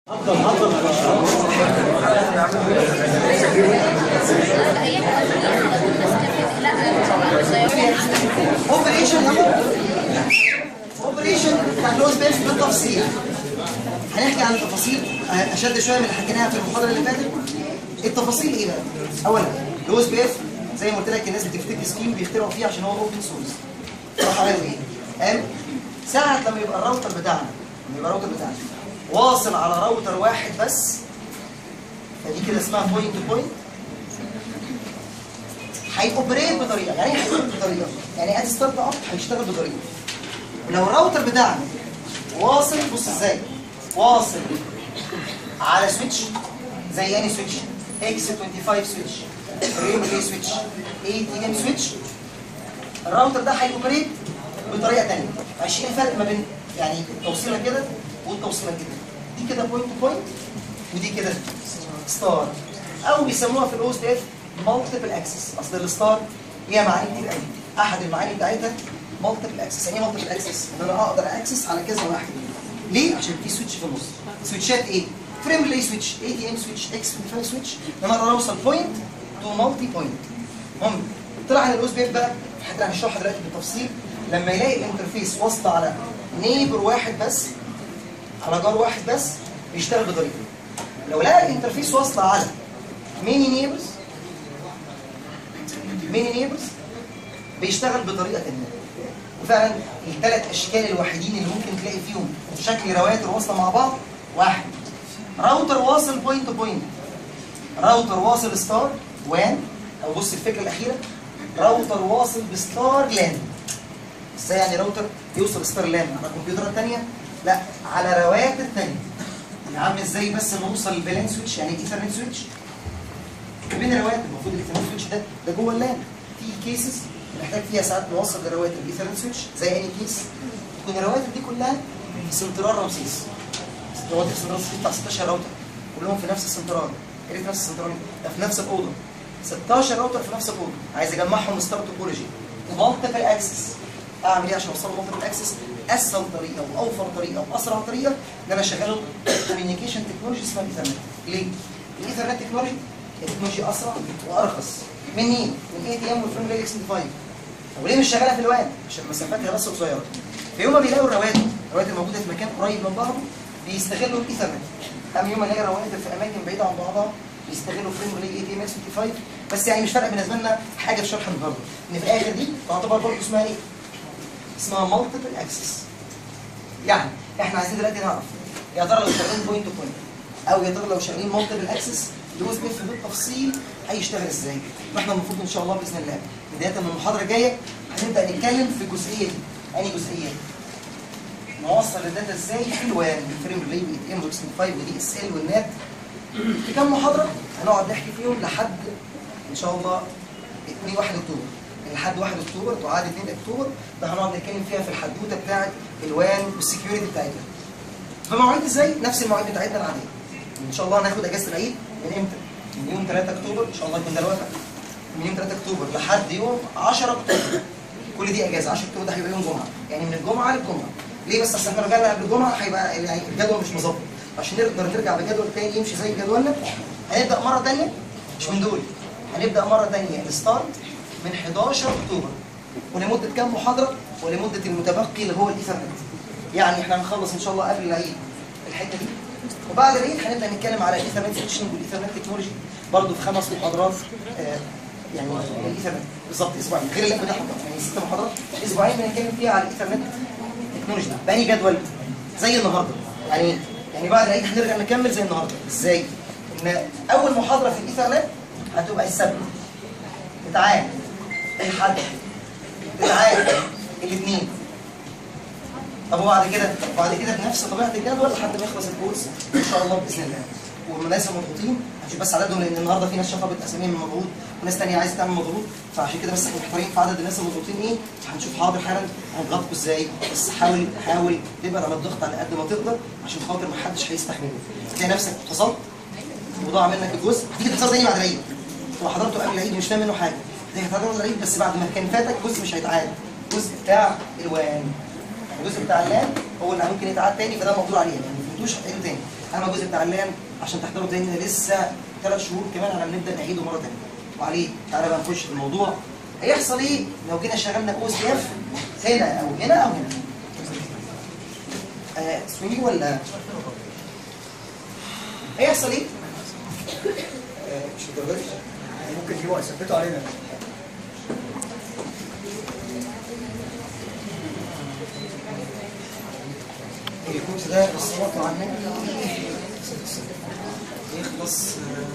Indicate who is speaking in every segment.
Speaker 1: اوبريشن اهو اوبريشن بتاع لوز بيرس بالتفصيل هنحكي عن التفاصيل اشد شويه من اللي حكيناها في المحاضره اللي فاتت التفاصيل ايه بقى؟ اولا لوز بيرس زي ما قلت لك الناس بتفتكر سكيم بيخترعوا فيه عشان هو اوبن سورس راح عملوا ايه؟ قال ساعه لما يبقى الراوتر بتاعنا لما يبقى الراوتر بتاعنا واصل على راوتر واحد بس فدي كده اسمها بوينت تو بوينت هيوبريت بطريقه يعني ايه هيوبريت بطريقه يعني ادي ستارت اب هيشتغل بطريقه ولو الراوتر بتاعنا واصل بص ازاي واصل على سويتش زي اني سويتش اكس 25 سويتش ريلي سويتش اي تي ام سويتش الراوتر ده هيوبريت بطريقه ثانيه معلش ايه الفرق ما بين يعني التوصيله كده والتوصيله كده دي كده بوينت تو بوينت ودي كده ستار او بيسموها في الاو اس اف مالتيبل اكسس اصل الستار ليها معاني كتير قوي احد المعاني بتاعتها مالتيبل اكسس يعني ايه مالتيبل اكسس ان انا اقدر اكسس على كذا واحد ليه عشان في سويتش في النص سويتشات ايه فريم ريلي سويتش اي تي ام سويتش اكس 25 سويتش ان انا اقدر اوصل بوينت تو مالتي بوينت المهم طلع عن الاو اس بي اف بقى حتى هنشرحها دلوقتي بالتفصيل لما يلاقي الانترفيس واصله على نيبر واحد بس على جار واحد بس بيشتغل بطريقه لو لقى الانترفيس واصله على ميني نيبرز ميني نيبرز بيشتغل بطريقه ثانيه وفعلا الثلاث اشكال الوحيدين اللي ممكن تلاقي فيهم شكل رواتر واصله مع بعض واحد راوتر واصل بوينت تو بوينت راوتر واصل ستار وان او بص الفكره الاخيره راوتر واصل بستار لان ازاي يعني راوتر يوصل ستار لان على كمبيوترات ثانيه لا على رواتر ثانيه يا عم ازاي بس نوصل للبلان سويتش يعني ايثرنت سويتش بين الرواتر المفروض الايثرنت سويتش ده ده جوه اللان في كيسز نحتاج فيها ساعات نوصل لرواتر الايثرنت سويتش زي اني كيس تكون الرواتر دي كلها سنترال رمسيس رواتر سنترال رمسيس بتاع 16 راوتر كلهم في نفس السنترال ايه في نفس السنترال ده في نفس الاوضه 16 راوتر في نفس الاوضه عايز اجمعهم ستار توبولوجي ومالتيبل اكسس اعمل ايه عشان اوصل مالتيبل اكسس اسهل طريقه واوفر طريقه واسرع طريقه ان انا اشغله كوميونيكيشن تكنولوجي اسمها الايثرنت ليه؟ الايثرنت تكنولوجي التكنولوجيا اسرع وارخص من مين؟ من اي تي ام والفريم ريل اكس 5 وليه مش شغاله في الوان؟ عشان مسافاتها بس قصيره في يوم ما بيلاقوا الرواتر الرواتر موجوده في مكان قريب من بعضه بيستغلوا الايثرنت اما يوم ما نلاقي رواتر في اماكن بعيده عن بعضها بيستغلوا فريم ريل اي تي ام اكس 55 بس يعني مش فارق بالنسبه لنا حاجه في شرح النهارده ان في الاخر دي تعتبر برضه اسمها ايه؟ اسمها مالتيبل اكسس يعني احنا عايزين دلوقتي نعرف يا ترى لو شغالين بوينت تو بوينت او يا ترى لو شغالين مالتيبل اكسس لوز بيف بالتفصيل هيشتغل ازاي واحنا المفروض ان شاء الله باذن الله بدايه من المحاضره الجايه هنبدا نتكلم في الجزئيه دي انهي جزئيه نوصل الداتا ازاي في الوان الفريم ريلي والاي ام 5 ودي اس ال والنات في كام محاضره هنقعد نحكي فيهم لحد ان شاء الله 2 1 اكتوبر لحد 1 اكتوبر تعاد 2 اكتوبر ده هنقعد نتكلم فيها في الحدوته بتاعه الوان والسكيورتي بتاعتها فمواعيد ازاي نفس المواعيد بتاعتنا العاديه ان شاء الله هناخد اجازه العيد من امتى من يوم 3 اكتوبر ان شاء الله يكون ده الوقت من يوم 3 اكتوبر لحد يوم 10 اكتوبر كل دي اجازه 10 اكتوبر ده هيبقى يوم جمعه يعني من الجمعه للجمعه ليه بس اصل احنا لو جالنا قبل الجمعه هيبقى يعني الجدول مش مظبط عشان نقدر نرجع بجدول تاني يمشي زي جدولنا هنبدا مره ثانيه مش من دول هنبدا مره ثانيه الستارت من 11 اكتوبر ولمده كام محاضره ولمده المتبقي اللي هو الايثرنت يعني احنا هنخلص ان شاء الله قبل العيد الحته دي وبعد العيد هنبدا نتكلم على الايثرنت سويتشنج والايثرنت تكنولوجي برضه في خمس محاضرات آه يعني الايثرنت بالظبط اسبوعين غير اللي بنحضر يعني ست محاضرات اسبوعين بنتكلم فيها على الايثرنت تكنولوجي بأني جدول زي النهارده يعني يعني بعد العيد هنرجع نكمل زي النهارده ازاي؟ ان اول محاضره في الايثرنت هتبقى السبت بتاعت الحد بتاعت الاثنين طب وبعد كده وبعد كده بنفس طبيعه الجدول لحد ما يخلص الكورس ان شاء الله باذن الله والناس المضغوطين هنشوف بس عددهم لان النهارده في ناس شطبت اساميهم مضغوط وناس ثانيه عايزه تعمل مضغوط فعشان كده بس احنا محتارين في عدد الناس المضغوطين ايه هنشوف حاضر حالا هنضغطكم ازاي بس حاول حاول تبعد عن الضغط على قد ما تقدر عشان خاطر ما حدش هيستحمله تلاقي نفسك اتصلت وضاع منك الجزء هتيجي تتصل تاني بعد العيد هو حضرته قبل العيد مش فاهم منه حاجه هتيجي تحضره العيد بس بعد ما كان فاتك جزء مش هيتعاد الجزء بتاع الوان الجزء بتاع اللام هو اللي ممكن يتعاد تاني فده مقدور عليه يعني ما فهمتوش هتعيده تاني اما الجزء بتاع اللان عشان تحضروا تاني ده لسه ثلاث شهور كمان على ما نبدا نعيده مره ثانيه وعليه تعالى بقى نخش في الموضوع هيحصل ايه لو جينا شغلنا او اس اف هنا او هنا او هنا آه سويني ولا هيحصل ايه؟ آه مش الدرجه دي
Speaker 2: ممكن يجيبوا يثبتوا علينا
Speaker 1: الكورس ده الصلاة على النبي يخلص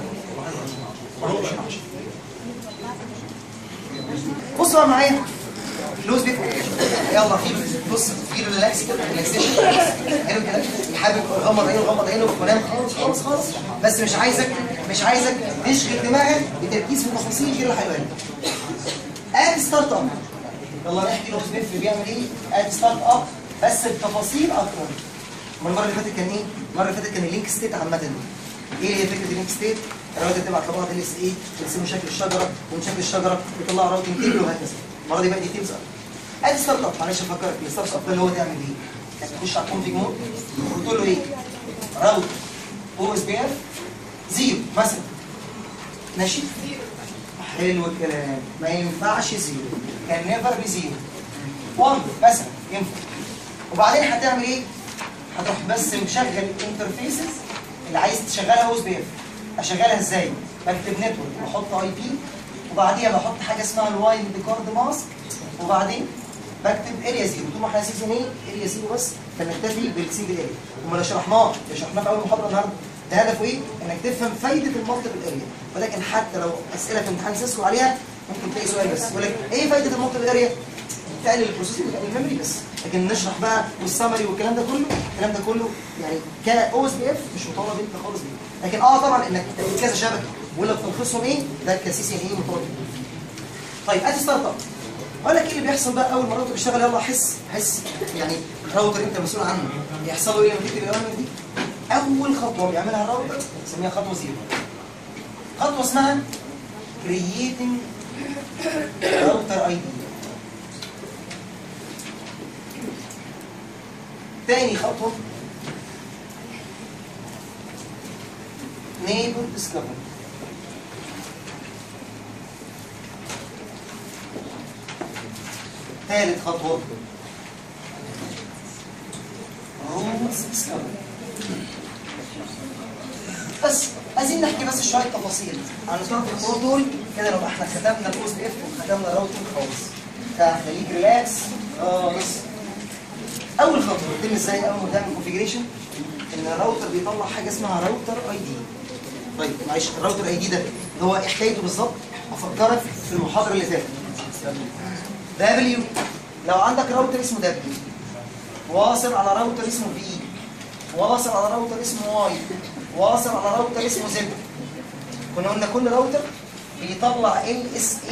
Speaker 1: بص بقى معايا لوز بيت يلا في بص في ريلاكس كده ريلاكسيشن حلو كده حابب غمض عينه غمض عينه ونام خالص خالص خالص بس مش عايزك مش عايزك تشغل دماغك بتركيز في تفاصيل غير الحيوان ادي ستارت اب يلا نحكي لوز بيت بيعمل ايه ادي ستارت اب بس بتفاصيل اكتر ما المره اللي فاتت كان ايه؟ المره اللي فاتت كان اللينك ستيت عامه ايه هي فكره اللينك ستيت؟ الراوتر تبعت لبعض ال اس ايه ترسموا شكل الشجره ومن شكل الشجره يطلع راوتنج تيبل وهكذا المره دي بقى دي تيبس ادي ستارت اب معلش افكرك الستارت اب ده اللي هو تعمل ايه؟ تخش على الكونفيج مود وتقول له ايه؟ راوتر او اس بي اف زيرو مثلا ماشي؟ حلو الكلام ما ينفعش زيرو كان نيفر بزيرو 1 مثلا ينفع وبعدين هتعمل ايه؟ هتروح بس مشغل الانترفيسز اللي عايز تشغلها او اس بي اف اشغلها ازاي؟ بكتب نتورك واحط اي بي وبعديها بحط حاجه اسمها الوايلد كارد ماسك وبعدين بكتب اريا زيرو طول ما احنا سيزون ايه؟ اريا زيرو بس فنكتفي بالسنجل اريا وما شرحناه شرحناه في اول محاضره النهارده ده هدفه ايه؟ انك تفهم فايده المالتيبل اريا ولكن حتى لو اسئله في امتحان سيسكو عليها ممكن تلاقي سؤال بس يقول لك ايه فايده المالتيبل اريا؟ تقلل البروسيسنج وتقلل الميموري بس لكن نشرح بقى والسمري والكلام ده كله الكلام ده كله يعني كاو اس بي اف مش مطالب انت خالص بيه لكن اه طبعا انك تعمل كذا شبكه ولا تلخصهم ايه ده الكاسيس يعني ايه مطالب بيه طيب ادي ستارت اب اقول لك ايه اللي بيحصل بقى اول ما الراوتر بيشتغل يلا حس حس يعني الراوتر انت مسؤول عنه يحصل له ايه لما تكتب الاوامر دي اول خطوه بيعملها الراوتر نسميها خطوه زيرو خطوه اسمها creating راوتر اي دي تاني خطوة neighbor discovery ثالث خطوة rules discovery بس عايزين نحكي بس شوية تفاصيل عن الثلاث خطوات دول كده نبقى احنا ختمنا الاوز اف وختمنا الراوتنج خالص فخليك ريلاكس اه بس اول خطوه بتتم ازاي اول ما تعمل كونفيجريشن ان الراوتر بيطلع حاجه اسمها راوتر اي دي طيب معلش الراوتر اي دي ده هو ايه حكايته بالظبط افكرك في المحاضره اللي فاتت دبليو لو عندك راوتر اسمه دبليو واصل على راوتر اسمه في واصل على راوتر اسمه واي واصل على راوتر اسمه زد كنا قلنا كل راوتر بيطلع ال اس اي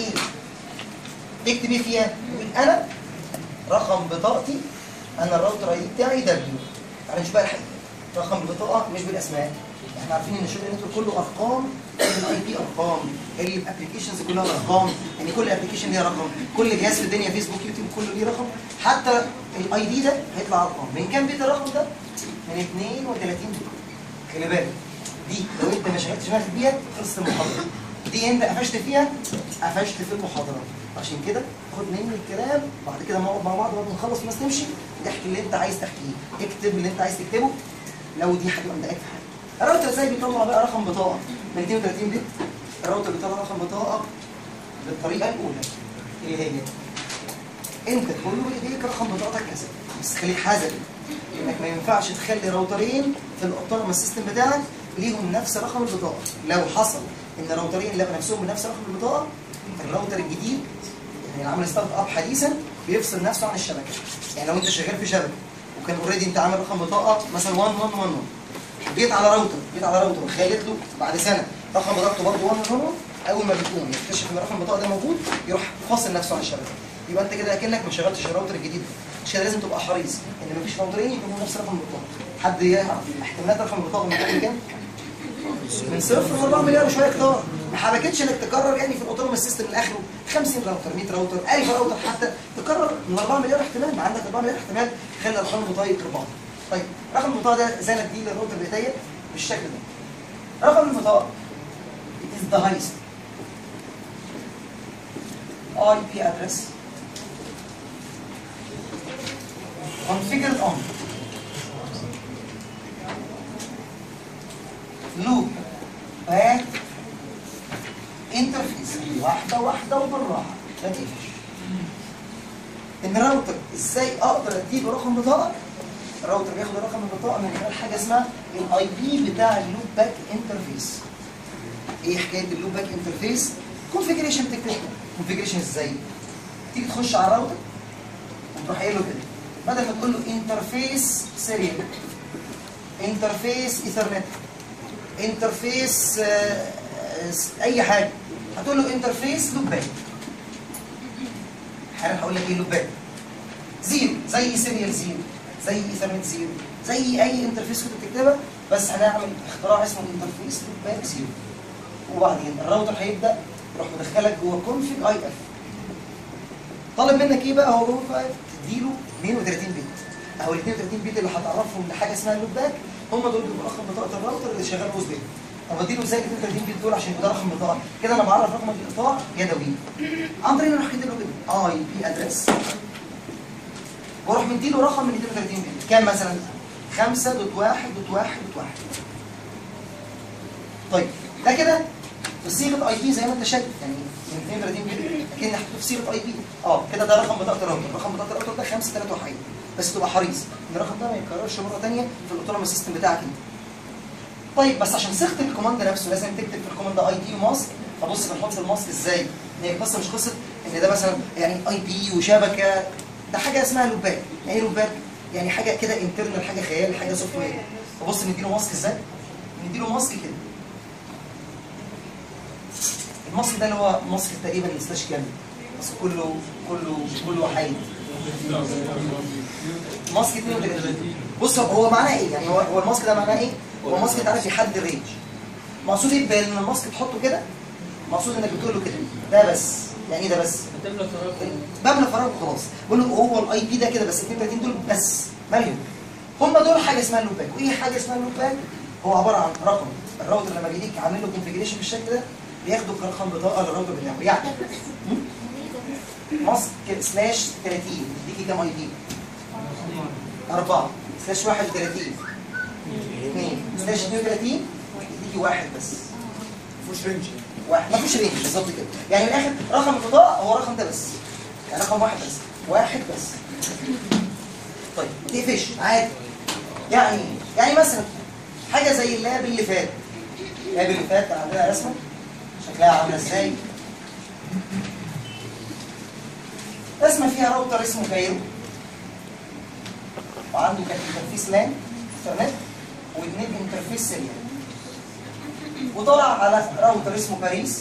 Speaker 1: تكتب ايه فيها؟ يقول انا رقم بطاقتي انا الراوتر اي دي بتاعي دبليو تعالى نشوف بقى الحقيقه رقم البطاقه مش بالاسماء احنا عارفين ان الشغل النتورك كله ارقام الاي بي ارقام الابلكيشنز كلها ارقام يعني كل ابلكيشن ليها رقم كل جهاز في الدنيا فيسبوك يوتيوب كله ليه رقم حتى الاي دي ده هيطلع ارقام من كام بيت الرقم ده؟ من 32 بيت خلي بالك دي لو انت ما شغلتش دماغك بيها خلصت المحاضره دي انت قفشت فيها قفشت في المحاضره عشان كده خد مني الكلام بعد كده نقعد مع بعض بعد ما نخلص الناس تمشي تحكي اللي انت عايز تحكيه اكتب اللي انت عايز تكتبه لو دي هتبقى مضايقك في حاجه الراوتر ازاي بيطلع بقى رقم بطاقه من 32 بت الراوتر بيطلع رقم بطاقه بالطريقه الاولى اللي هي انت تقول له بايديك رقم بطاقتك كذا بس خليك حذر انك ما ينفعش تخلي راوترين في الاوتونوموس سيستم بتاعك ليهم نفس رقم البطاقه لو حصل ان راوترين لقوا نفسهم بنفس رقم البطاقه الراوتر الجديد يعني عامل ستارت اب حديثا بيفصل نفسه عن الشبكه يعني لو انت شغال في شبكه وكان اوريدي انت عامل رقم بطاقه مثلا 1 1 1 جيت على راوتر جيت على راوتر وخليت له بعد سنه رقم بطاقته برضه 1 1 اول ما بتقوم يكتشف ان رقم البطاقه ده موجود يروح فاصل نفسه عن الشبكه يبقى انت كده اكنك ما شغلتش الراوتر الجديد مش كده لازم تبقى حريص ان مفيش راوترين يكونوا نفس رقم البطاقه حد يعرف احتمالات رقم البطاقه من كام لكام؟ من صفر ل 4 مليار وشويه كتار ما حبكتش انك تكرر يعني في الاوتونوموس سيستم لاخره 50 راوتر 100 راوتر 1000 راوتر حتى تكرر من 4 مليار احتمال ما عندك 4 مليار احتمال تخلي ارقام البطاقه يقرب بعض طيب رقم البطاقه ده زي ما تجيب الراوتر بتاعي بالشكل ده رقم البطاقه it is the highest IP address configured on loop back interface واحدة واحدة وبالراحة ما تقفش ان الراوتر ازاي اقدر اديله رقم بطاقة الراوتر بياخد رقم البطاقة من خلال حاجة اسمها الاي بي بتاع اللوب باك انترفيس ايه حكاية اللوب باك انترفيس كونفيجريشن تكنيك كونفيجريشن ازاي تيجي تخش على الراوتر وتروح قايل له كده بدل ما تقول له انترفيس سيريال انترفيس ايثرنت انترفيس آه، آه، اي حاجه هتقول له انترفيس لوب باك حالا هقول لك ايه لوب باك زيرو زي سيريال زيرو زي ايثرنت زيرو زي اي انترفيس كنت بتكتبها بس هنعمل اختراع اسمه انترفيس لوب باك زيرو وبعدين الراوتر هيبدا يروح مدخلك جوه كونفيج اي اف طالب منك ايه بقى هو جوه اي اف تديله 32 بت اهو ال 32 بت اللي هتعرفهم لحاجه اسمها اللوب باك هم دول بيبقوا رقم بطاقه الراوتر اللي شغال بوز بيه طب اديله ازاي ال 32 بت دول عشان يبقى ده رقم بطاقه كده انا بعرف رقم القطاع يدوي عن طريق ان اروح كاتب له كده اي بي ادرس واروح مديله رقم من 32 بت كام مثلا 5.1.1.1 طيب ده كده في صيغه اي بي زي ما انت شايف يعني من 32 بت اكن حطيته في صيغه اي بي اه كده ده رقم بطاقه الراوتر رقم بطاقه الراوتر ده 5 3 1 بس تبقى حريص ان الرقم ده ما يتكررش مره ثانيه في الاوتونوموس سيستم بتاعك انت طيب بس عشان صيغه الكوماند نفسه لازم تكتب في الكوماند ده اي بي وماسك فبص بنحط الماسك ازاي هي القصه مش قصه ان ده مثلا يعني اي بي وشبكه ده حاجه اسمها لوباك يعني ايه لوباك يعني حاجه كده انترنال حاجه خيال حاجه سوفت وير فبص نديله ماسك ازاي نديله ماسك كده الماسك ده اللي هو ماسك تقريبا سلاش كامل بس كله كله كله حي ماسك 32 بص هو معناه ايه يعني هو هو الماسك ده معناه ايه هو الماسك ده عارف يحدد الرينج مقصود ايه بان الماسك تحطه كده مقصود انك بتقول له كده ده بس يعني ايه ده بس بملى فراغ وخلاص بقول له هو الاي بي ده كده بس 32 دول بس مليون هم دول حاجه اسمها اللوب باك وايه حاجه اسمها اللوب باك هو عباره عن رقم الراوتر لما بيديك عامل له كونفيجريشن بالشكل ده بياخده كرقم بطاقه للراوتر بتاعه يعني ماسك سلاش 30 يديكي كام اي بي؟ 4 سلاش 31 2 سلاش 32 يديكي واحد بس
Speaker 2: مفيهوش رينج
Speaker 1: واحد ما فيش رينج بالظبط كده يعني من الاخر رقم البطاقه هو الرقم ده بس يعني رقم واحد بس واحد بس طيب تقفش عادي يعني يعني مثلا حاجه زي اللاب اللي فات اللاب اللي فات كان عندنا رسمه شكلها عامله ازاي رسمه فيها راوتر اسمه كايرو وعنده كان انترفيس لان انترنت واثنين انترفيس سيريال وطلع على راوتر اسمه باريس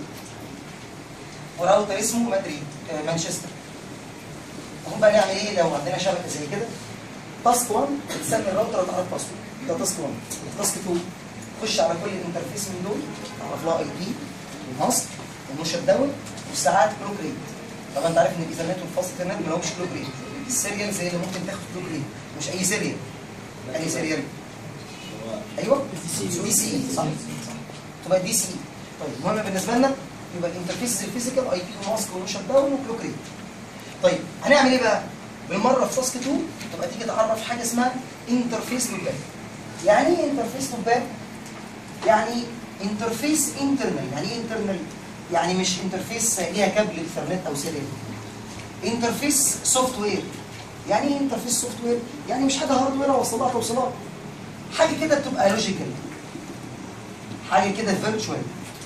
Speaker 1: وراوتر اسمه مدريد آه، مانشستر هم بقى نعمل ايه لو عندنا شبكه زي كده تاسك 1 بتسمي الراوتر تعرف باسورد ده تاسك 1 تاسك 2 خش على كل انترفيس من دول تعرف لها اي بي الماسك والمشت داون وساعات كلوك ريت طبعا انت عارف ان الايثرنت والفاست ايثرنت ما لهمش كلوك ريت السيريال زي اللي ممكن تاخد كلوك ريت مش اي سيريال اي سيريال ايوه دي سي صح تبقى دي سي طيب المهم بالنسبه لنا يبقى الانترفيس الفيزيكال اي بي وماسك ومشت داون وكلوك ريت طيب هنعمل ايه بقى؟ بالمره في تاسك 2 تبقى تيجي تعرف حاجه اسمها انترفيس لوباك يعني ايه انترفيس لوباك؟ يعني انترفيس انترنال يعني ايه انترنال؟ يعني مش انترفيس ليها كابل ايثرنت او سيريال انترفيس سوفت وير يعني ايه انترفيس سوفت وير؟ يعني مش حاجه هاردوير اوصلها توصلها حاجه كده بتبقى لوجيكال حاجه كده فيرتشوال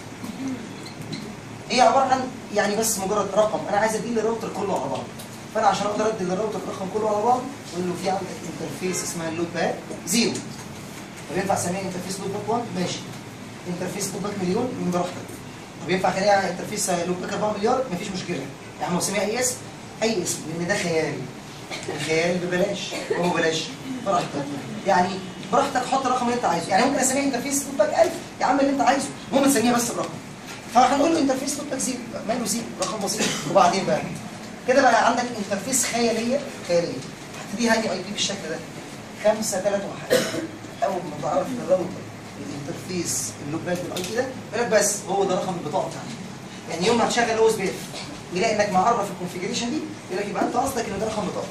Speaker 1: هي عباره عن يعني بس مجرد رقم انا عايز ادي للراوتر كله على بعض فانا عشان اقدر ادي للراوتر الرقم كله على بعض اقول له في عندك انترفيس اسمها اللود باك زيرو طب ينفع اسميها انترفيس لود باك 1 ماشي انترفيس لود باك مليون من براحتك طب ينفع اخليها انترفيس لود باك 4 مليار مفيش مشكله يعني مسميها اي اسم اي اسم لان ده خيال الخيال ببلاش هو ببلاش براحتك يعني براحتك حط الرقم اللي انت عايزه يعني ممكن اسميها انترفيس لود باك 1000 يا عم اللي انت عايزه المهم تسميها بس برقم فهنقول له انترفيس لود باك زيرو ماله زيرو رقم بسيط وبعدين بقى كده بقى عندك انترفيس خياليه خياليه هتديها اني اي بي بالشكل ده 5 3 1 اول ما تعرف ان الراوتر الانترفيس اللوبات بالاي بي ده يقول لك بس هو ده رقم البطاقه بتاعتك يعني يوم ما هتشغل او اس بي اف يلاقي انك معرف الكونفيجريشن دي يقول لك يبقى انت قصدك ان ده رقم بطاقه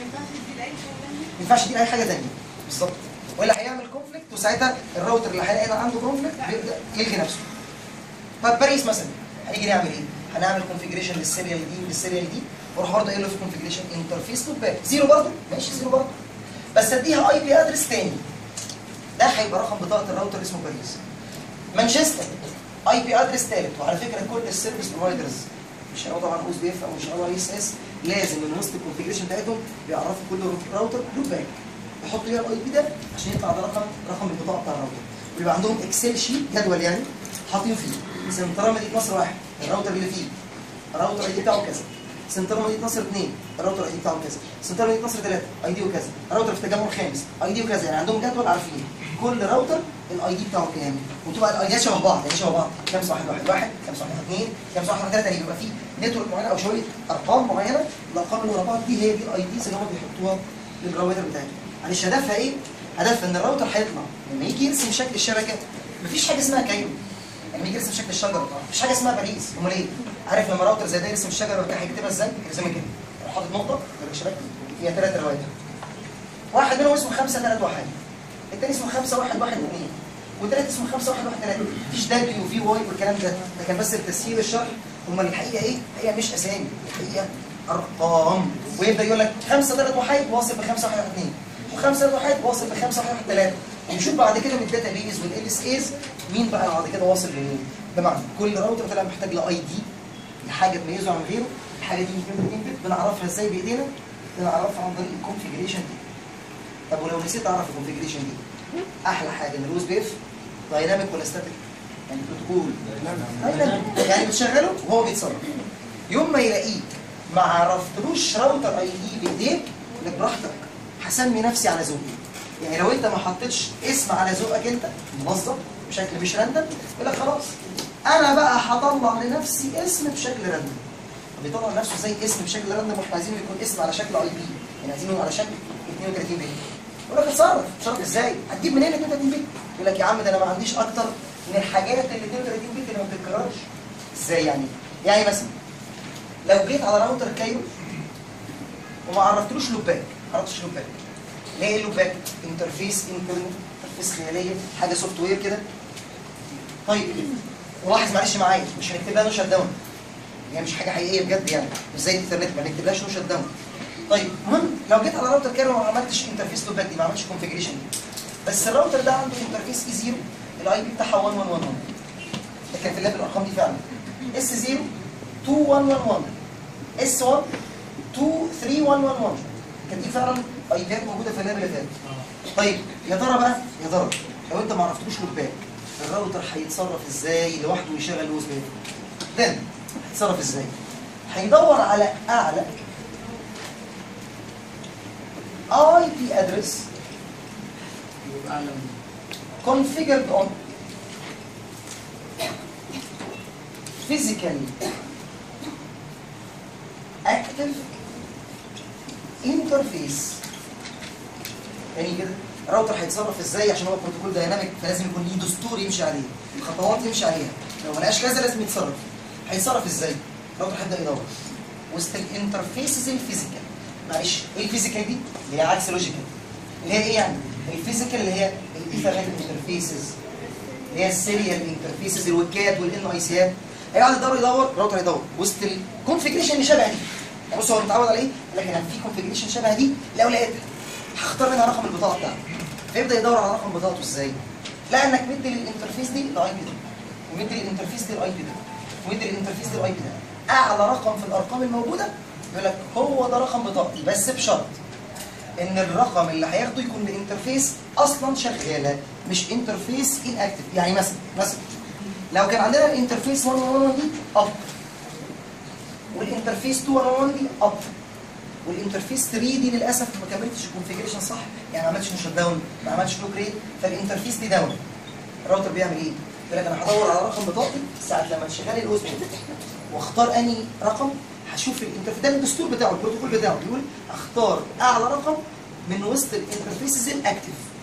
Speaker 1: ما ينفعش تدي اي حاجه ثانيه بالظبط ولا هيعمل كونفليكت وساعتها الراوتر اللي هيلاقي إن عنده كونفليكت بيبدا يلغي نفسه طب باريس مثلا هنيجي نعمل ايه؟ هنعمل كونفيجريشن للسيريال دي وللسيريال دي واروح برضه قايل له في كونفيجريشن انترفيس لوبات زيرو برضه ماشي زيرو برضه بس اديها اي بي ادرس تاني ده هيبقى رقم بطاقه الراوتر اسمه باريس مانشستر اي بي ادرس ثالث وعلى فكره كل السيرفيس بروفايدرز مش هيقعدوا طبعا اوس بي اف او مش هيقعدوا اي اس اس لازم من وسط الكونفيجريشن بتاعتهم بيعرفوا كل راوتر لوب باك يحطوا فيها الاي بي ده عشان يطلع ده رقم رقم البطاقه بتاع الراوتر ويبقى عندهم اكسل شيت جدول يعني حاطين فيه سنترال مدينه نصر واحد الراوتر اللي فيه الراوتر اي دي بتاعه كذا سنترال مدينه نصر اثنين الراوتر اي دي بتاعه كذا سنترال مدينه نصر ثلاثه اي دي وكذا الراوتر في التجمع الخامس اي دي وكذا يعني عندهم جدول عارفين كل راوتر الاي دي بتاعه كام وتبقى الايديات شبه بعض يعني شبه بعض 5 1 1 1 5 1 2 5 1 3 يعني بيبقى في نتورك معينه او شويه ارقام معينه الارقام اللي ورا بعض دي هي دي الاي ديز اللي هم بيحطوها للراوتر بتاعتهم معلش هدفها ايه؟ هدفها ان الراوتر هيطلع لما يجي يرسم شكل الشبكه مفيش حاجه اسمها كايرو لما يجي يرسم شكل الشجره مفيش حاجه اسمها باريس امال ايه؟ عارف لما راوتر زي ده يرسم الشجره بتاعها هيكتبها ازاي؟ يرسمها كده يروح حاطط نقطه يقول لك شبكه فيها ثلاث رواتر واحد منهم اسمه خمسه ثلاث واحد الثاني اسمه خمسه واحد واحد اثنين والثالث اسمه خمسه واحد واحد ثلاثه مفيش دبليو وفي واي والكلام ده ده كان بس التسهيل الشرح امال الحقيقه ايه؟ هي مش اسامي الحقيقه ارقام ويبدا يقول لك خمسه ثلاث واحد واصل بخمسه واحد واحد اثنين وخمسه ثلاث واحد واصل بخمسه واحد واحد ثلاثه ونشوف بعد كده من الداتا بيز والال اس ايز مين بقى بعد كده واصل لمين بمعنى كل راوتر طلع محتاج له اي دي حاجه تميزه عن غيره الحاجه دي مش بنت بنعرفها ازاي بايدينا بنعرفها عن طريق الكونفيجريشن دي طب ولو نسيت اعرف الكونفيجريشن دي احلى حاجه ان الاوز بيف دايناميك ولا ستاتيك يعني بروتوكول دايناميك يعني بتشغله وهو بيتصرف يوم ما يلاقيك ما عرفتلوش راوتر اي دي بايديك لك براحتك هسمي نفسي على ذوقي يعني لو انت ما حطيتش اسم على ذوقك انت موظف بشكل مش راندم يقول لك خلاص انا بقى هطلع لنفسي اسم بشكل راندم بيطلع لنفسه زي اسم بشكل راندم واحنا عايزينه يكون اسم على شكل اي بي يعني عايزينه على شكل 32 بت يقول لك اتصرف اتصرف ازاي؟ هتجيب منين 32 بت؟ يقول لك يا عم ده انا ما عنديش اكتر من الحاجات اللي 32 بت اللي ما بتتكررش ازاي يعني؟ يعني مثلا لو جيت على راوتر كايرو وما عرفتلوش لوباك ما عرفتش لوباك ليه ايه اللوباك؟ انترفيس انترنت انترفيس خياليه حاجه سوفت وير كده طيب ولاحظ معلش معايا مش هنكتب لها نو شت داون هي مش حاجه حقيقيه بجد يعني مش زي الانترنت ما نكتبلهاش نو شت داون طيب المهم لو جيت على راوتر كده وما عملتش انترفيس لوباك دي ما عملتش كونفيجريشن دي بس الراوتر ده عنده انترفيس اي 0 الاي بي بتاعها 1111 ده كان في اللاب الارقام دي فعلا اس 0 2111 اس 1 23111 كانت دي فعلا ايبيات موجوده في اللاب اللي فات طيب يا ترى بقى يا ترى لو انت ما عرفتلوش لوباك الراوتر هيتصرف ازاي لوحده ويشغل اليو اس بي ده هيتصرف ازاي هيدور على اعلى اي بي ادرس configured on physically active interface يعني كده الراوتر هيتصرف ازاي عشان هو بروتوكول دايناميك فلازم يكون ليه دستور يمشي عليه خطوات يمشي عليها لو ما لقاش كذا لازم يتصرف هيتصرف ازاي الراوتر هيبدا يدور وسط الانترفيسز الفيزيكال معلش ايه الفيزيكال دي اللي هي عكس لوجيكال اللي هي ايه يعني الفيزيكال اللي هي الايثرنت انترفيسز اللي هي السيريال انترفيسز الوكات والان اي سيات هيقعد يدور يدور الراوتر يدور وسط الكونفيجريشن اللي شبه دي يعني بص هو متعود على ايه؟ لكن انا في كونفيجريشن شبه دي لو لقيتها هختار منها رقم البطاقه بتاعتي فيبدا يدور على رقم بطاقته ازاي؟ لقى انك مدي للانترفيس دي الاي بي ده ومدي للانترفيس دي الاي بي ده ومدي للانترفيس دي الاي بي ده اعلى رقم في الارقام الموجوده يقول لك هو ده رقم بطاقتي بس بشرط ان الرقم اللي هياخده يكون من انترفيس اصلا شغاله مش انترفيس ان اكتف يعني مثلا مثلا لو كان عندنا الانترفيس 111 دي اب والانترفيس 211 دي اب والانترفيس 3 دي للاسف ما كملتش الكونفيجريشن صح يعني ما عملتش شت داون ما عملتش لوك ريت فالانترفيس دي داون الراوتر بيعمل ايه؟ يقول لك انا هدور على رقم بطاقتي ساعه لما تشغل الاوز واختار اني رقم هشوف الانترفيس ده الدستور بتاعه البروتوكول بتاعه بيقول اختار اعلى رقم من وسط الانترفيسز الاكتف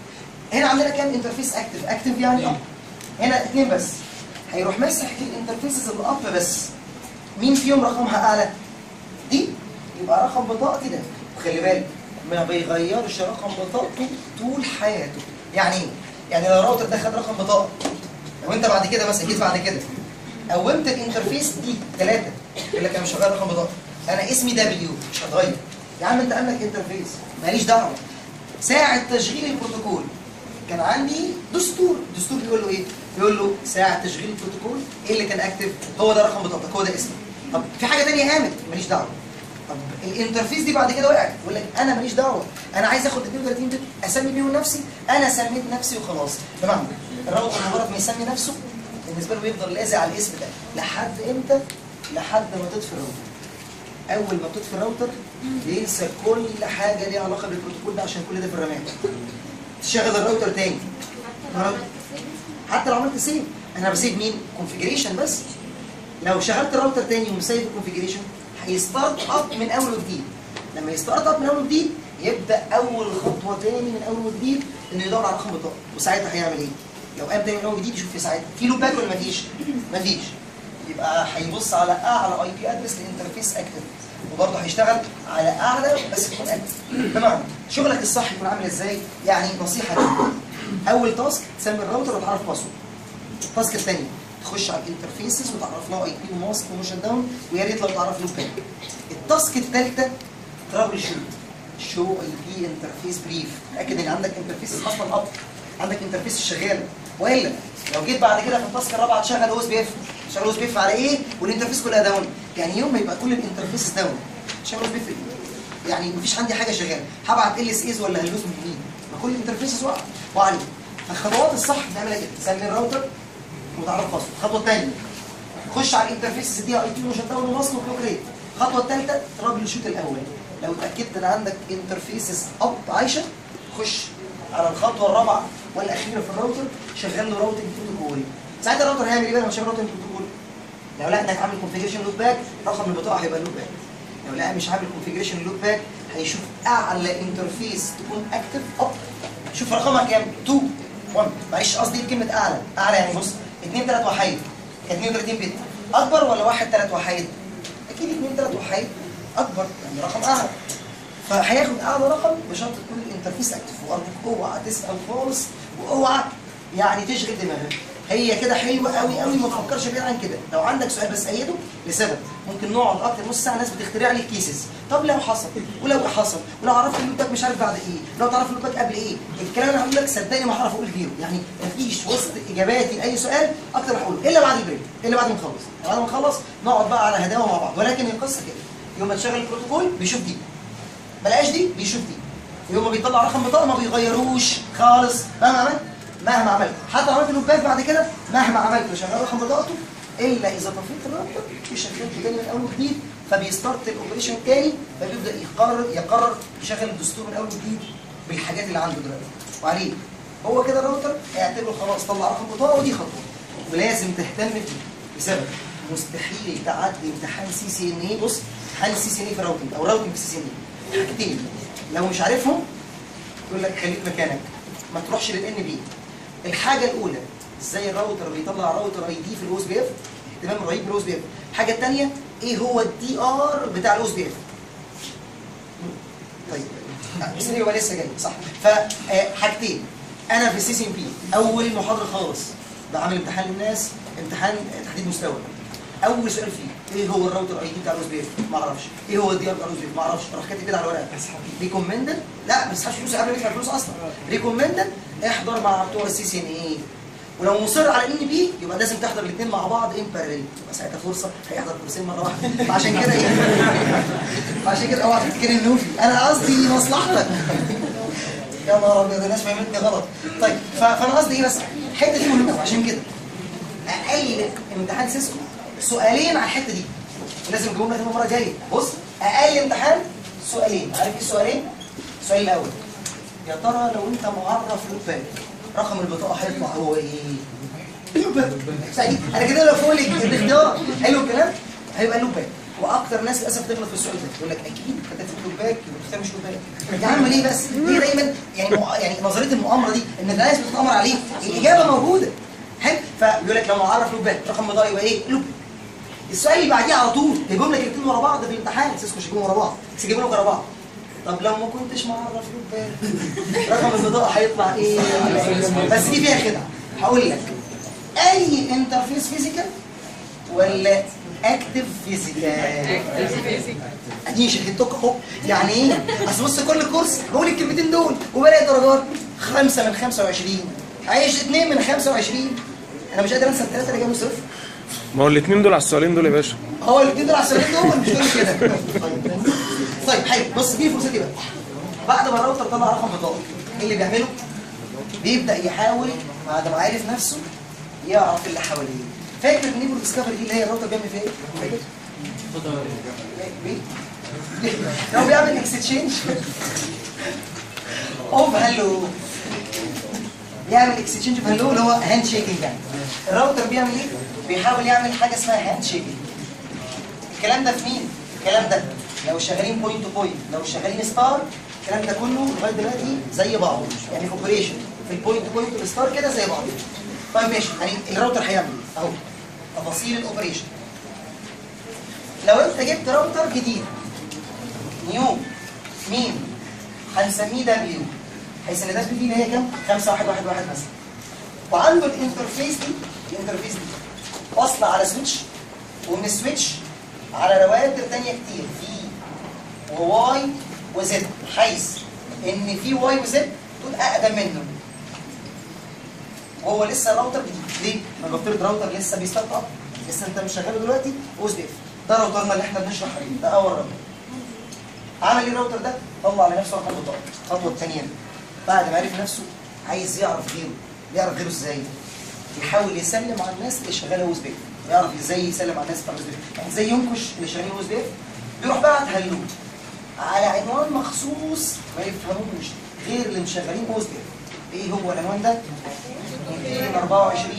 Speaker 1: هنا عندنا كام انترفيس اكتف اكتف يعني اب هنا اثنين بس هيروح مسح الانترفيسز اللي اب بس مين فيهم رقمها اعلى دي يبقى رقم بطاقتي ده وخلي بالك ما بيغيرش رقم بطاقته طول حياته يعني ايه يعني لو الراوتر ده خد رقم بطاقه لو انت بعد كده مثلا جيت بعد كده قومت الانترفيس دي ثلاثه يقول لك انا مش هغير رقم بطاقه انا اسمي دبليو مش هتغير يا عم انت عندك انترفيس ماليش دعوه ساعه تشغيل البروتوكول كان عندي دستور الدستور بيقول له ايه بيقول له ساعه تشغيل البروتوكول ايه اللي كان اكتف هو ده رقم بطاقتك هو ده اسمك طب في حاجه ثانيه قامت ماليش دعوه طب الانترفيس دي بعد كده وقعت يقول لك انا ماليش دعوه انا عايز اخد 32 بت اسمي بيهم نفسي انا سميت نفسي وخلاص تمام الراوتر مجرد ما يسمي نفسه بالنسبه له بيفضل لازق على الاسم ده لحد امتى لحد ما تطفي الراوتر اول ما بتطفي الراوتر بينسى كل حاجه ليها علاقه بالبروتوكول ده عشان كل ده في الرماد تشغل الراوتر تاني حتى لو عملت سيف انا بسيب مين كونفيجريشن بس لو شغلت الراوتر تاني ومسيب الكونفيجريشن هيستارت اب من اول وجديد لما يستارت اب من اول وجديد يبدا اول خطوه تاني من اول وجديد انه يدور على رقم بطاقه وساعتها هيعمل ايه؟ لو قام تاني من اول وجديد يشوف في ساعتها في لوب باك ولا مفيش؟ مفيش يبقى هيبص على اعلى اي بي ادرس للانترفيس اكتف وبرضه هيشتغل على اعلى بس يكون اكتف بمعنى شغلك الصح يكون عامل ازاي؟ يعني نصيحه ليك اول تاسك تسمي الراوتر وتعرف باسورد التاسك الثاني تخش على الانترفيسز وتعرف لها اي بي وماسك وموشن داون ويا ريت لو تعرف لوب باك التاسك الثالثه ترابل شوت شو اي بي انترفيس بريف تاكد ان عندك انترفيس اصلا اب عندك انترفيس شغال والا لو جيت بعد كده في التاسك الرابعه تشغل او اس بي اف تشغل او اس بي اف على ايه والانترفيس كلها داون يعني يوم ما يبقى كل الانترفيس داون تشغل او اس بي اف يعني مفيش عندي حاجه شغاله هبعت ال اس ايز ولا هلوس من مين ما كل الانترفيسز واقعه وعليه فالخطوات الصح بنعملها كده تسمي الراوتر وتعرف باسورد الخطوه الثانيه خش على الانترفيس دي اي بي وشت داون وماسك وبلوك ريت الخطوه الثالثه ترابل شوت الاول لو اتاكدت ان عندك انترفيسز اب عايشه خش على الخطوه الرابعه والاخيره في الراوتر شغل له راوتنج بروتوكول ساعتها الراوتر هيعمل ايه بقى لما شغل راوتنج بروتوكول لو لقى انك عامل كونفيجريشن لوب باك رقم البطاقه هيبقى لوب باك لو لقى مش عامل كونفيجريشن لوب باك هيشوف اعلى انترفيس تكون اكتف اب شوف رقمها كام 2 1 معلش قصدي كلمه اعلى اعلى يعني بص 2 3 وحيد 32 بت اكبر ولا 1 3 وحيد اكيد 2 3 وحيد اكبر يعني رقم اعلى فهياخد اعلى رقم بشرط تكون الانترفيس اكتف وارجوك اوعى تسال خالص واوعى يعني تشغل دماغك هي كده حلوه قوي قوي ما تفكرش فيها عن كده لو عندك سؤال بس ايده لسبب ممكن نقعد اكتر نص ساعه ناس بتخترع لي كيسز طب لو حصل ولو حصل ولو عرفت اللوباك مش عارف بعد ايه لو تعرف اللوباك قبل ايه الكلام اللي هقول لك صدقني ما هعرف اقول غيره يعني مفيش وسط اجاباتي لاي سؤال اكتر هقوله الا بعد البريك الا بعد ما نخلص بعد ما نخلص نقعد بقى على هداوه مع بعض ولكن القصه كده يوم ما تشغل البروتوكول بيشوف دي ما لقاش دي بيشوف دي يوم ما بيطلع رقم بطاقه ما بيغيروش خالص مهما عملت مهما عملت حتى لو عملت لوبات بعد كده مهما عملت وشغال رقم بطاقته الا اذا طفيت الراوتر وشغلته تاني من اول وجديد فبيستارت الاوبريشن تاني فبيبدا يقرر يقرر يشغل الدستور من اول وجديد بالحاجات اللي عنده دلوقتي وعليه هو كده الراوتر هيعتبره خلاص طلع رقم بطاقه ودي خطوه ولازم تهتم بدي لسبب مستحيل تعدي امتحان سي سي ان اي بص امتحان السي سي ان اي في الراوتنج او راوتنج في سي سي ان اي حاجتين لو مش عارفهم يقول لك خليك مكانك ما تروحش للان بي الحاجه الاولى ازاي الراوتر بيطلع راوتر اي دي في الاو اس بي اف اهتمام رهيب بالاو اس بي اف الحاجه الثانيه ايه هو الدي ار بتاع الاو اس بي اف طيب بس هو لسه جاي صح فحاجتين انا في السي سي ام بي اول محاضره خالص بعمل امتحان للناس امتحان تحديد مستوى اول سؤال فيه ايه هو الراوتر اي دي بتاع الاو اس بي اف ما اعرفش ايه هو الدي ار بتاع الاو اس بي اف ما اعرفش راح كاتب كده على الورقه ريكومندد لا ما تسحبش فلوس قبل ما يدفع فلوس اصلا ريكومندد احضر مع بتوع السي سي ان اي ولو مصر على ان بي يبقى لازم تحضر الاثنين مع بعض ان بارل يبقى ساعتها فرصه هيحضر كورسين مره واحده فعشان كده ايه فعشان كده اوعى تفتكر انه في انا قصدي مصلحتك يا نهار ابيض الناس فهمتني غلط طيب ف- فانا قصدي ايه بس الحته دي مهمه عشان كده اقل امتحان سيسكو سؤالين على الحته دي لازم تجاوب لك المره الجايه بص اقل امتحان سؤالين عارف ايه السؤالين؟ السؤال الاول يا ترى لو انت معرف لوباك رقم البطاقه هيطلع هو ايه؟ لوباك سعيد انا كده لو فوق لك الاختيار حلو الكلام هيبقى لوباك واكتر ناس للاسف تغلط في السؤال ده يقول لك اكيد كتبت لوباك يبقى تختار مش لوباك يا عم ليه بس ليه دايما يعني مؤ- يعني نظريه المؤامره دي ان الناس بتتامر عليه الاجابه موجوده حلو فيقول لك لو معرف لوباك رقم بضائع يبقى ايه لوباك السؤال اللي بعديه على طول جايبهم لك الاثنين ورا بعض في الامتحان سيسكو مش هيجيبهم ورا بعض بس يجيبهم لك ورا بعض طب لو ما كنتش معرف لوباك رقم البطاقه هيطلع ايه بس دي فيها خدعه هقول لك اي انترفيس فيزيكال ولا اكتف فيزيكال اديني شهدتك اهو يعني ايه اصل بص كل كورس بقول الكلمتين دول وبلاقي درجات خمسة من 25 عايش اثنين من 25 انا مش قادر انسى الثلاثه اللي جابوا صفر
Speaker 3: ما هو الاثنين دول على السؤالين دول يا باشا
Speaker 1: هو الاثنين دول على السؤالين دول مش كل كده طيب طيب حلو بص دي فرصتي بقى بعد ما الراوتر طلع رقم بطاقه ايه اللي بيعمله؟ بيبدا يحاول بعد ما عارف نفسه يعرف اللي حواليه فاكر النيبل ديسكفري دي اللي هي الراوتر بيعمل فيها ايه؟ فاكر؟ بي- هو بيعمل اكستشينج اوف هلو بيعمل اكستشينج اوف هلو اللي هو هاند شيكنج يعني الراوتر بيعمل ايه؟ بيحاول يعمل حاجه اسمها هاند شيكنج الكلام ده في مين؟ الكلام ده لو شغالين بوينت تو بوينت لو شغالين ستار الكلام ده كله لغايه دلوقتي زي بعضه يعني في اوبريشن في البوينت تو بوينت والستار كده زي بعض طيب ماشي يعني الراوتر هيعمل ايه؟ اهو تفاصيل الاوبريشن لو انت جبت راوتر جديد نيو مين هنسميه دبليو حيث ان دبليو دي اللي هي كام 5111 مثلا وعنده الانترفيس دي الانترفيس دي واصله على سويتش ومن السويتش على رواتر تانية كتير في وواي وزد حيث ان في واي وزد دول اقدم منه وهو لسه راوتر جديد ليه؟ ما بفترض راوتر لسه بيستارت اب لسه انت مش شغاله دلوقتي اوز بي اف ده راوترنا اللي احنا بنشرح عليه ده اول راوتر عمل ايه الراوتر ده؟ طلع لنفسه رقم بطاقه الخطوه الثانيه بعد ما عرف نفسه عايز يعرف غيره يعرف غيره ازاي؟ يحاول يسلم على الناس اللي شغاله اوز بي اف يعرف ازاي يسلم على الناس بتاع اوز بي اف يعني ازاي ينكش اللي شغالين اوز بي اف بيروح بعت هلو على عنوان مخصوص ما يفهموش غير اللي مشغلين اوز بي اف ايه هو العنوان ده؟ 224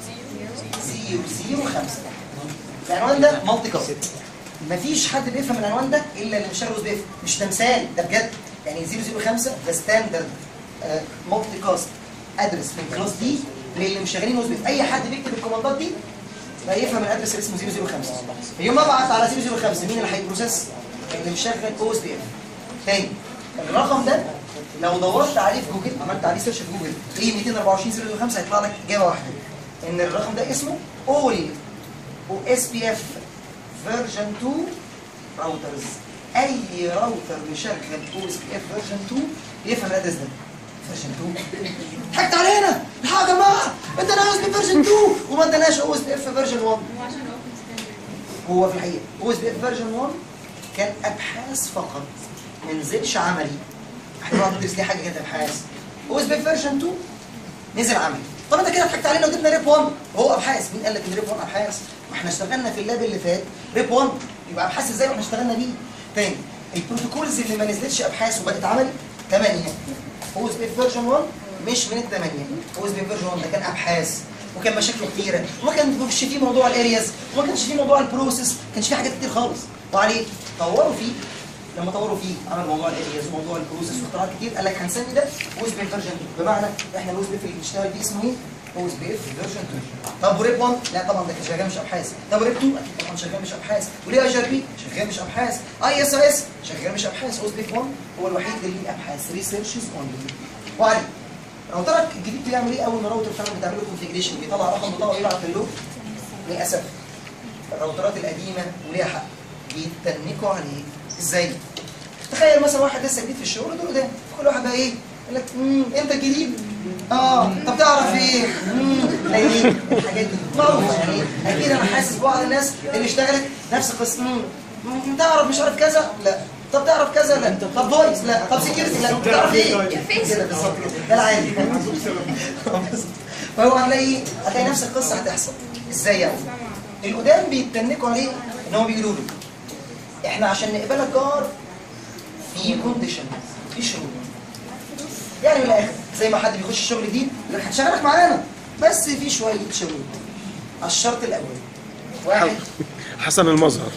Speaker 1: 005 العنوان ده مالتي كاست مفيش حد بيفهم العنوان ده الا اللي مشغل اوز بي اف مش تمثال ده بجد يعني 005 ده ستاندرد مالتي كاست ادرس في الكلاس دي للي مشغلين اوز بي اف اي حد بيكتب الكوماندات دي لا يفهم الادرس اللي اسمه 005 يوم ما ابعت على 005 مين اللي هيبروسيس اللي مشغل اوز بي اف تاني الرقم ده لو دورت عليه في جوجل عملت عليه سيرش في جوجل ايه 224 005 هيطلع لك اجابه واحده ان الرقم ده اسمه اول او اس بي اف فيرجن 2 راوترز اي راوتر مشغل او اس بي اف فيرجن 2 يفهم الادرس ده فيرجن 2 ضحكت علينا الحقوا يا جماعه ادانا او اس بي فيرجن 2 وما اداناش او اس بي اف فيرجن 1 هو في الحقيقه او اس بي اف فيرجن 1 كان ابحاث فقط ما نزلش عملي احنا بقى بندرس ليه حاجه كده ابحاث او اس بي اف فيرجن 2 نزل عملي طب انت كده ضحكت علينا وجبنا ريب 1 هو ابحاث مين قال لك ان ريب 1 ابحاث ما احنا اشتغلنا في اللاب اللي فات ريب 1 يبقى ابحاث ازاي واحنا اشتغلنا بيه تاني البروتوكولز اللي ما نزلتش ابحاث وبقت عملي 8 او اس بي فيرجن 1 مش من الثمانيه او اس بي فيرجن 1 ده كان ابحاث وكان مشاكل كتيره وما كانش فيه موضوع الارياز وما كانش فيه موضوع البروسيس ما كانش فيه حاجات كتير خالص وعليه طوروا فيه لما طوروا فيه عمل موضوع الارياز وموضوع البروسيس واختراعات كتير قال لك هنسمي ده او اس بي فيرجن 2 بمعنى احنا الاو اس بي اللي بنشتغل بيه اسمه ايه؟ او اس بي اف فيرجن 2 طب وريب 1 لا طبعا ده كان شغال مش ابحاث طب وريب 2 اكيد طبعا شغال مش ابحاث وليه اي ار بي شغال مش ابحاث اي اس اس شغال مش ابحاث او اس بي 1 هو الوحيد اللي ليه ابحاث ريسيرشز اونلي وعلي راوترك الجديد بيعمل ايه اول ما الراوتر فعلا بتعمل له كونفيجريشن بيطلع رقم بطاقه ويبعت اللوب للاسف الراوترات القديمه وليها حق بيتنكوا عليه ازاي؟ تخيل مثلا واحد لسه جديد في الشغل دول قدام كل واحد بقى ايه؟ يقول لك امم انت جديد؟ اه طب تعرف ايه؟ امم تلاقي ايه؟ الحاجات دي معروفه يعني اكيد انا حاسس ببعض الناس اللي اشتغلت نفس القصه امم تعرف مش عارف كذا؟ لا طب تعرف كذا؟ لا طب فويس؟ لا طب سكيورتي؟ لا تعرف ايه؟ كده بالظبط كده ده العادي فهو هتلاقي هتلاقي نفس القصه هتحصل ازاي يعني؟ القدام بيتنكوا عليه ان هم بيقولوا له احنا عشان نقبلك جار في كونديشن في شروط يعني من الاخر زي ما حد بيخش الشغل جديد يقول لك هنشغلك معانا بس في شويه شروط الشرط الاول واحد
Speaker 3: حسن المظهر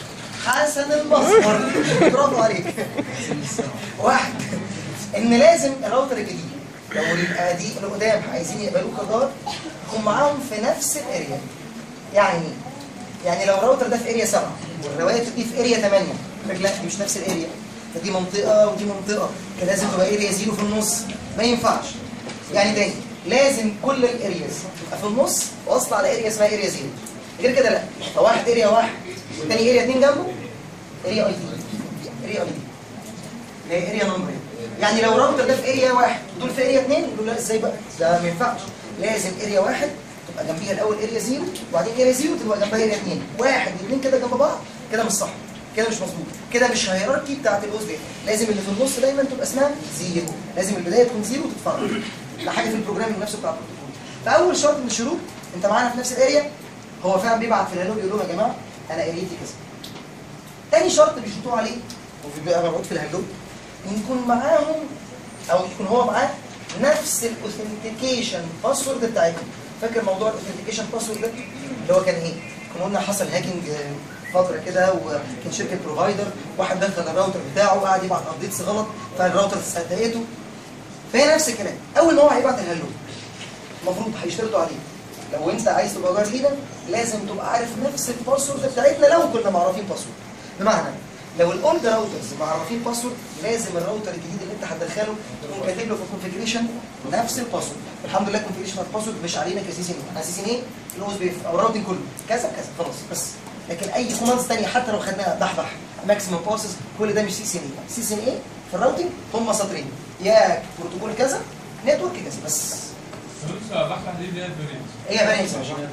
Speaker 1: حسن المصدر برافو عليك واحد ان لازم الراوتر الجديد لو القديم القدام عايزين يقبلوه كجار يكون معاهم في نفس الاريا يعني يعني لو الراوتر ده في اريا 7 والرواتر دي في اريا 8 يقول لك لا دي مش نفس الاريا ده دي منطقه ودي منطقه كان لازم تبقى اريا زيرو في النص ما ينفعش يعني تاني لازم كل الارياز تبقى في النص واصل على اريا اسمها اريا زيرو غير كده لا فواحد اريا واحد والتاني اريا اتنين جنبه اريا اي دي اريا اي دي اللي هي اريا نمبر يعني لو الراوتر ده في اريا واحد ودول في اريا اثنين يقولوا لا ازاي بقى ده ما ينفعش لازم اريا واحد تبقى جنبيها الاول اريا زيرو وبعدين اريا زيرو تبقى جنبها اريا اثنين واحد واثنين كده جنب بعض كده مش صح كده مش مظبوط كده مش هيراركي بتاعت الاوز بي لازم اللي في النص دايما تبقى اسمها زيرو لازم البدايه تكون زيرو وتتفرج ده حاجه في البروجرامنج نفسه بتاع البروتوكول فاول شرط من الشروط انت معانا في نفس الاريا هو فعلا بيبعت في الهلو بيقول لهم يا جماعه انا اريتي كذا تاني شرط بيشوطوه عليه وبيبقى مبعوث في الهلو ان يكون معاهم او يكون هو معاه نفس الاوثنتيكيشن باسورد بتاعتهم فاكر موضوع الاوثنتيكيشن باسورد ده اللي هو كان ايه؟ كنا قلنا حصل هاكينج فتره كده وكان شركه بروفايدر واحد دخل الراوتر بتاعه وقعد يبعت ابديتس غلط فالراوتر صدقته فهي نفس الكلام اول ما هو هيبعت الهلو المفروض هيشترطوا عليه لو انت عايز تبقى جار لينا لازم تبقى عارف نفس الباسورد بتاعتنا لو كنا معرفين باسورد بمعنى لو الاولد راوترز معرفين باسورد لازم الراوتر الجديد اللي انت هتدخله تكون كاتب له في الكونفجريشن نفس الباسورد الحمد لله الكونفجريشن الباسورد مش علينا كسيسين احنا سيسين ايه؟ الاوز بي او الراوتنج كله كذا كذا خلاص بس لكن اي كوماندز ثانيه حتى لو خدناها بحبح ماكسيمم باسز كل ده مش سيسين ايه سيسين ايه في الراوتنج هم سطرين يا بروتوكول كذا نتورك كذا بس
Speaker 4: لسه بحث دي اللي هي البريد
Speaker 1: هي فارينس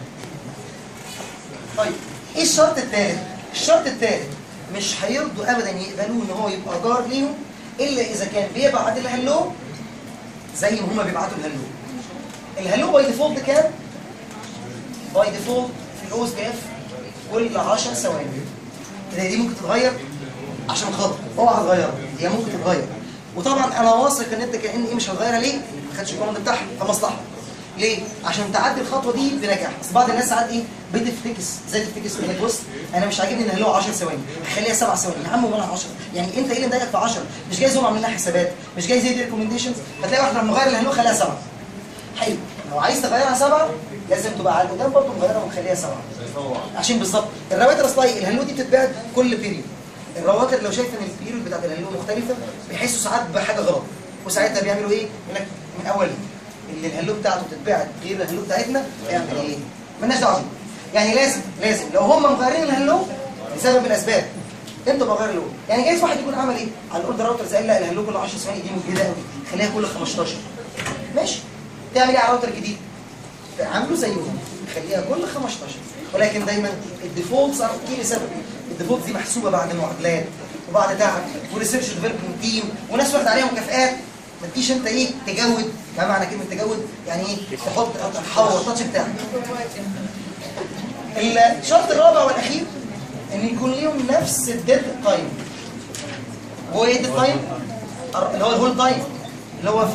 Speaker 1: طيب ايه الشرط الثالث؟ الشرط الثالث مش هيرضوا ابدا يقبلوه ان هو يبقى جار ليهم الا اذا كان بيبعت الهلو زي ما هما بيبعتوا الهلو الهلو باي ديفولت كام؟ باي ديفولت في الاو اس بي اف كل 10 ثواني كده دي ممكن تتغير عشان خاطر اوعى تغيرها هي ممكن تتغير وطبعا انا واثق ان انت كان ايه مش هتغيرها ليه؟ ما خدش الكوماند بتاعها فمصلحه ليه؟ عشان تعدي الخطوه دي بنجاح بس بعض الناس ساعات ايه بتفتكس زي تفتكس يقول لك بص انا مش عاجبني ان هلو 10 ثواني خليها 7 ثواني يا عم وانا 10 يعني انت ايه اللي مضايقك في 10 مش جايز هم عاملين لها حسابات مش جايز يدي ريكومنديشنز فتلاقي واحد لما غير الهلو خليها 7 حلو لو عايز تغيرها 7 لازم تبقى على القدام برضه مغيرها ومخليها 7 عشان بالظبط الرواتر اصلها الهلو دي بتتباعد كل بيريود الرواتر لو شايف ان البيريود بتاعت الهلو مختلفه بيحسوا ساعات بحاجه غلط وساعتها بيعملوا ايه؟ يقول لك من اول اللي الهلو بتاعته بتتباعد غير الهلو بتاعتنا اعمل ايه؟ مالناش دعوه بيه. يعني لازم لازم لو هم مغيرين الهلو لسبب من الاسباب انت بغير الهلو يعني جايز واحد يكون عمل ايه؟ على الاوردر راوترز قال لا الهلو كل 10 ثواني دي مجهده قوي خليها كل 15 ماشي تعمل ايه على الراوتر الجديد؟ عامله زيهم خليها كل 15 ولكن دايما الديفولتس ايه لسبب الديفولتس دي محسوبه بعد معادلات وبعد تعب وريسيرش ديفلوبمنت تيم وناس واخد عليها مكافآت ما تجيش انت ايه تجود ما معنى كلمه تجود يعني ايه تحط تحور التاتش بتاعك الشرط الرابع والاخير ان يكون ليهم نفس الديد تايم هو ايه الديد تايم اللي هو الهول تايم اللي هو